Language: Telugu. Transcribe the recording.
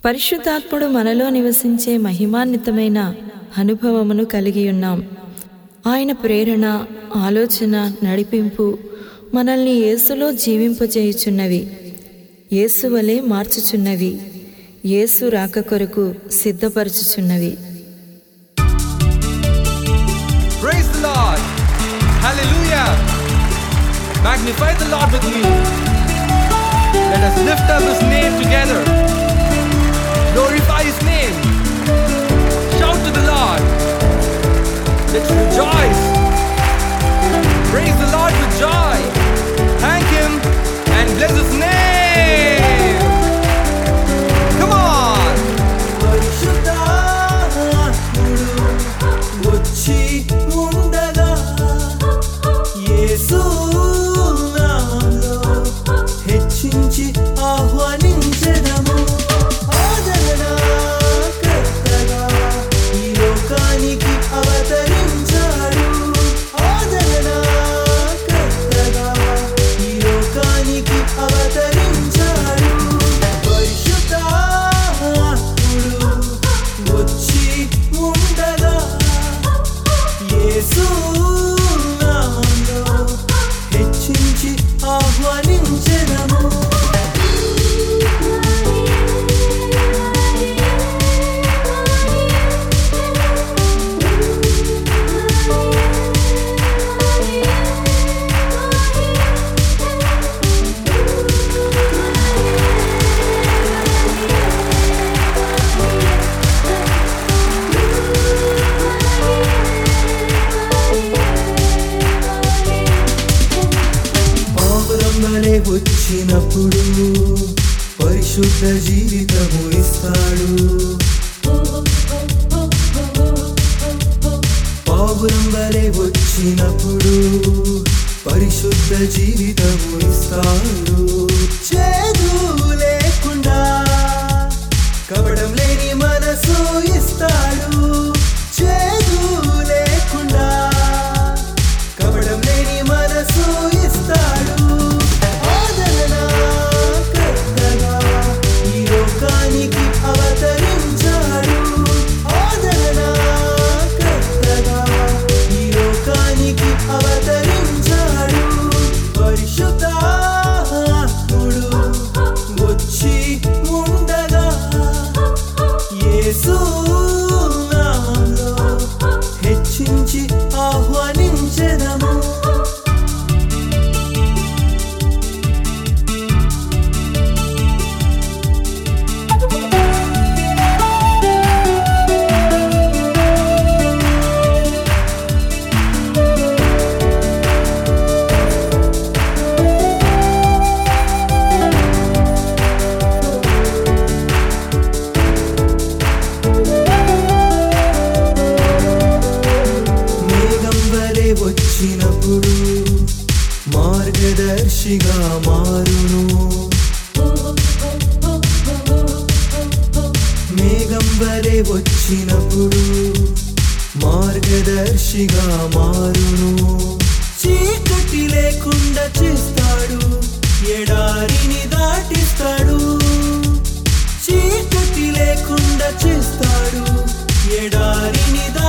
పరిశుద్ధాత్ముడు మనలో నివసించే మహిమాన్వితమైన అనుభవమును కలిగి ఉన్నాం ఆయన ప్రేరణ ఆలోచన నడిపింపు మనల్ని యేసులో జీవింపజేయుచున్నవి యేసు వలె మార్చుచున్నవి యేసు రాక కొరకు సిద్ధపరచుచున్నవి Praise the Lord. Hallelujah. Magnify the Lord with me. Let us lift up his name together. Glorify his name. Shout to the Lord. Let's rejoice. Praise the Lord with joy. Thank him and bless his name. Come on. పరిశుద్ధాత్ముడు వచ్చి ఉండగా యేసు నామంలో హెచ్చించి ఆహ్వానించెదము ఆదరణకర్తగా ఈ లోకానికి అవతరించాడు ఆదరణకర్తగా ఈ లోకానికి అవతరించాడు పరిశుద్ధాత్ముడు వచ్చి ఉండగా యేసు నామంలో హెచ్చించి ఆహ్వానించెదము పావురం వలె వచ్చినప్పుడు పరిశుద్ధ జీవితము ఇస్తాడు పావురం వలె వచ్చినప్పుడు పరిశుద్ధ జీవితము ఇస్తాడు చేదు లేకుండా కపడం లేని మనసు ఇస్తాడు చేదు లేకుండా కపడం లేని మనసు ఇస్తాడు ఆదరణకర్తగా ఈ లోకానికి అవతరించాడు ఆదరణకర్తగా ఈ లోకానికి అవతరించాడు పరిశుద్ధాత్ముడు వచ్చి ఉండగా యేసు నామంలో హెచ్చించి ఆహ్వానించెదము మేఘం వలె వచ్చినప్పుడు మార్గదర్శిగా మారును మేఘం వలె వచ్చినప్పుడు మార్గదర్శిగా మారును చీకటి లేకుండా చేస్తాడు ఎడారిని దాటిస్తాడు చీకటి లేకుండా చేస్తాడు ఎడారిని